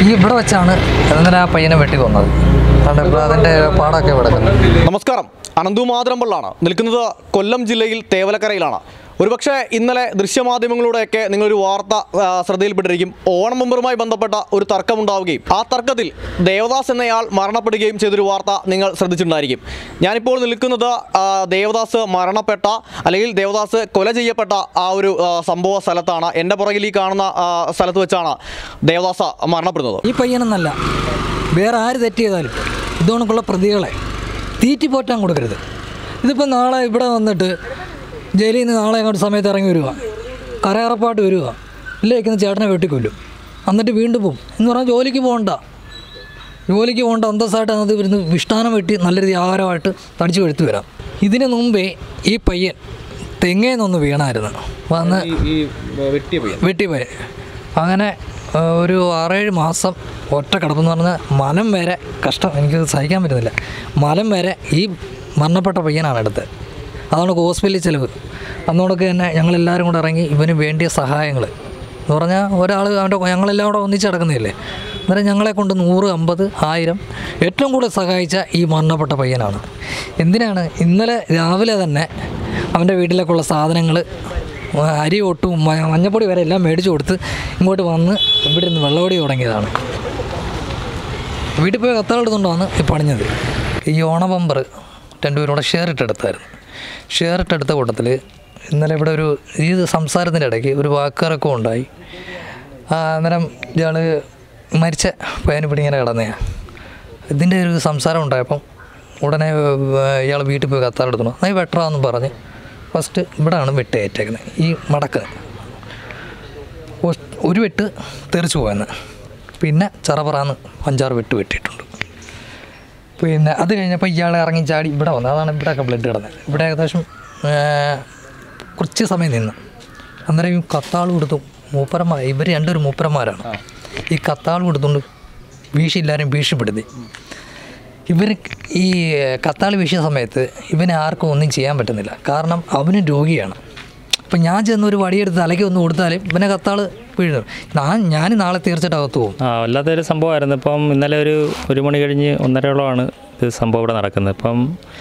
ഈ ഇവിടെ വെച്ചാണ് ഇന്നലെ ആ പയ്യനെ വെട്ടി കൊന്നത് അതുകൊണ്ട് ഇപ്പോൾ അതിൻ്റെ പാടൊക്കെ കിടക്കുന്നത് നമസ്കാരം അനന്തു മാതരമ്പള്ളാണ് നിൽക്കുന്നത് കൊല്ലം ജില്ലയിൽ തേവലക്കരയിലാണ് ഒരുപക്ഷെ ഇന്നലെ ദൃശ്യമാധ്യമങ്ങളിലൂടെയൊക്കെ നിങ്ങളൊരു വാർത്ത ആ, ശ്രദ്ധയിൽപ്പെട്ടിരിക്കും ഓണം മെമ്പറുമായി ബന്ധപ്പെട്ട ഒരു തർക്കമുണ്ടാവുകയും ആ തർക്കത്തിൽ ദേവദാസ് എന്നയാൾ മരണപ്പെടുകയും ചെയ്തൊരു വാർത്ത നിങ്ങൾ ശ്രദ്ധിച്ചിട്ടുണ്ടായിരിക്കും ഞാനിപ്പോൾ നിൽക്കുന്നത് ആ, ദേവദാസ് മരണപ്പെട്ട അല്ലെങ്കിൽ ദേവദാസ് കൊല ചെയ്യപ്പെട്ട ആ ഒരു ആ, സംഭവ സ്ഥലത്താണ് എൻ്റെ പുറകിൽ ഈ കാണുന്ന ആ, സ്ഥലത്ത് വെച്ചാണ് ദേവദാസ് മരണപ്പെടുന്നത് ഈ പയ്യനെന്നല്ല വേറെ ആര് തെറ്റ് ചെയ്താലും ഇതുകൊണ്ടുള്ള പ്രതികളെ തീറ്റി പോറ്റാൻ കൊടുക്കരുത് ഇതിപ്പോൾ നാളെ ഇവിടെ വന്നിട്ട് ജയിലിൽ നിന്ന് നാളെ അങ്ങോട്ട് സമയത്ത് ഇറങ്ങി വരിക കരയറപ്പാട്ട് വരിക ഇല്ലേക്കുന്ന ചേട്ടനെ വെട്ടിക്കൊല്ലും എന്നിട്ട് വീണ്ടും പോകും എന്ന് പറഞ്ഞാൽ ജോലിക്ക് പോകണ്ട ജോലിക്ക് പോകണ്ട അന്തസ്സായിട്ട് അത് ഇരുന്ന് വിഷ്ടാനം വെട്ടി നല്ല രീതി ആഹാരമായിട്ട് തടിച്ചു വെഴുത്ത് വരാം ഇതിന് മുമ്പേ ഈ പയ്യൻ തെങ്ങേന്നൊന്ന് വീണായിരുന്നു വന്ന് ഈ വെട്ടിയ പയ്യൻ വെട്ടിപ്പോയി അങ്ങനെ ആ, ഒരു ആറേഴ് മാസം ഒറ്റ കിടപ്പെന്ന് പറഞ്ഞാൽ മലം വരെ കഷ്ടം എനിക്ക് സഹിക്കാൻ പറ്റുന്നില്ല മലം വരെ ഈ മരണപ്പെട്ട പയ്യനാണ് എടുത്തത് അതാണ് ഹോസ്പിറ്റലിൽ ചിലവ് അന്നോടൊക്കെ തന്നെ ഞങ്ങളെല്ലാവരും കൂടെ ഇറങ്ങി ഇവന് വേണ്ടിയ സഹായങ്ങൾ എന്ന് പറഞ്ഞാൽ ഒരാൾ അവൻ്റെ ഞങ്ങളെല്ലാം കൂടെ ഒന്നിച്ച് കിടക്കുന്നില്ലേ അന്നേരം ഞങ്ങളെ കൊണ്ട് നൂറ് അമ്പത് ആയിരം ഏറ്റവും കൂടുതൽ സഹായിച്ച ഈ മരണപ്പെട്ട പയ്യനാണ് എന്തിനാണ് ഇന്നലെ രാവിലെ തന്നെ അവൻ്റെ വീട്ടിലേക്കുള്ള സാധനങ്ങൾ അരി ഒട്ടും മ- മഞ്ഞപ്പൊടി വരെ എല്ലാം മേടിച്ചു കൊടുത്ത് ഇങ്ങോട്ട് വന്ന് ഇവിടെ നിന്ന് വെള്ളമടി തുടങ്ങിയതാണ് വീട്ടിൽ പോയി കത്തകളെടുത്തുകൊണ്ടാണ് ഈ പണിഞ്ഞത് ഈ ഓണ ബമ്പർ രണ്ടുപേരും കൂടെ ഷെയർ ഇട്ടെടുത്തായിരുന്നു ഷെയർ ഇട്ടെടുത്ത കൂട്ടത്തിൽ ഇന്നലെ ഇവിടെ ഒരു ഈ സംസാരത്തിൻ്റെ ഇടയ്ക്ക് ഒരു വാക്കിറക്കം ഉണ്ടായി ആ, അന്നേരം ഇയാൾ മരിച്ച പയ്യന് ഇവിടെ ഇങ്ങനെ കിടന്നതാണ് ഇതിൻ്റെ ഒരു സംസാരം ഉണ്ടായപ്പം ഉടനെ ഇയാൾ വീട്ടിൽ പോയി കത്താറെടുത്തു നീ വെട്ടറാന്ന് പറഞ്ഞ് ഫസ്റ്റ് ഇവിടെയാണ് വെട്ട് ഏറ്റേക്കുന്നത് ഈ മടക്ക് ഒ- ഒരു വെട്ട് തെറിച്ചു പോയെന്ന് പിന്നെ ചറപറാന്ന് അഞ്ചാറ് വെട്ട് വെട്ടിയിട്ടുണ്ട് പിന്നെ അത് കഴിഞ്ഞപ്പോൾ ഇയാൾ ഇറങ്ങി ചാടി ഇവിടെ വന്നു അതാണ് ഇവിടെയൊക്കെ ബ്ലഡ് കിടന്നത് ഇവിടെ ഏകദേശം ആ, കുറച്ച് സമയം നിന്ന് അന്നേരം ഈ കത്താൾ കൊടുത്തു മൂപ്പരന്മാർ ഇവർ രണ്ടൊരു മൂപ്പരന്മാരാണ് ഈ കത്താൾ കൊടുത്തുകൊണ്ട് വീശി എല്ലാവരും ഭീഷണിപ്പെടുത്തി ഇവർ ഈ കത്താൾ വീശിയ സമയത്ത് ഇവനെ ആർക്കും ഒന്നും ചെയ്യാൻ പറ്റുന്നില്ല കാരണം അവനും രോഗിയാണ് അപ്പം ഞാൻ ചെന്ന് ഒരു വടിയെടുത്ത് തലയ്ക്ക് ഒന്ന് കൊടുത്താലും ഇവനെ കത്താൾ വീഴുന്നു ഞാൻ ഞാൻ നാളെ തീർച്ചയായിട്ടും അകത്ത് പോകും ആ വല്ലാത്തൊരു സംഭവമായിരുന്നു ഇപ്പം ഇന്നലെ ഒരു ഒരു മണി കഴിഞ്ഞ് ഒന്നരയോളമാണ് ഇത് സംഭവം ഇവിടെ നടക്കുന്നത് ഇപ്പം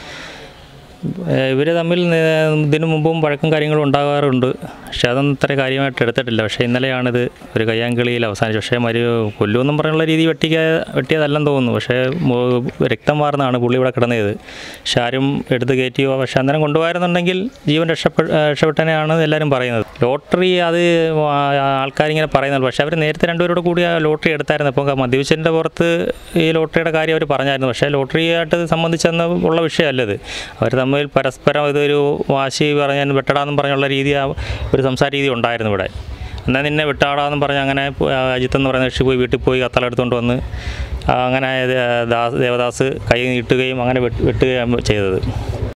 ഇവർ തമ്മിൽ നേ- ഇതിനു മുമ്പും വഴക്കും കാര്യങ്ങളും ഉണ്ടാകാറുണ്ട് പക്ഷെ അതൊന്നും ഇത്ര കാര്യമായിട്ട് എടുത്തിട്ടില്ല പക്ഷേ ഇന്നലെയാണിത് ഒരു കയ്യാങ്കളിയിൽ അവസാനിച്ചു പക്ഷേ മരു കൊല്ലുമെന്നും പറഞ്ഞുള്ള രീതി വെട്ടിക്ക വെട്ടിയതല്ലെന്ന് തോന്നുന്നു പക്ഷേ മോ- രക്തം വാർന്നാണ് പുള്ളി ഇവിടെ കിടന്നത് പക്ഷെ ആരും എടുത്ത് കയറ്റിയോ പക്ഷേ അന്നേരം കൊണ്ടുപോയിരുന്നുണ്ടെങ്കിൽ ജീവൻ രക്ഷപ്പെ രക്ഷപ്പെട്ടനെയാണ് എല്ലാവരും പറയുന്നത് ലോട്ടറി അത് ആ- ആൾക്കാരിങ്ങനെ പറയുന്നത് പക്ഷേ അവർ നേരത്തെ രണ്ടുപേരോട് കൂടി ആ ലോട്ടറി എടുത്തായിരുന്നു അപ്പോൾ മദ്യപിച്ചതിൻ്റെ പുറത്ത് ഈ ലോട്ടറിയുടെ കാര്യം അവർ പറഞ്ഞായിരുന്നു പക്ഷേ ലോട്ടറിയായിട്ട് സംബന്ധിച്ചെന്ന് ഉള്ള വിഷയമല്ലത് അവർ തമ്മിൽ പരസ്പരം ഇതൊരു വാശി പറഞ്ഞാൽ വെട്ടടാന്നും പറഞ്ഞുള്ള രീതി ആ ഒരു സംസാര രീതി ഉണ്ടായിരുന്നു ഇവിടെ എന്നാൽ നിന്നെ വിട്ടാടാന്നും പറഞ്ഞ് അങ്ങനെ പോ- ആ അജിത്ത് എന്ന് പറയുന്ന കക്ഷി പോയി വീട്ടിൽ പോയി കത്തള എടുത്തുകൊണ്ട് വന്ന് ആ അങ്ങനെ ദാസ് ദേവദാസ് കൈ നീട്ടുകയും അങ്ങനെ വെട്ട് വെട്ടുകയും ചെയ്തത്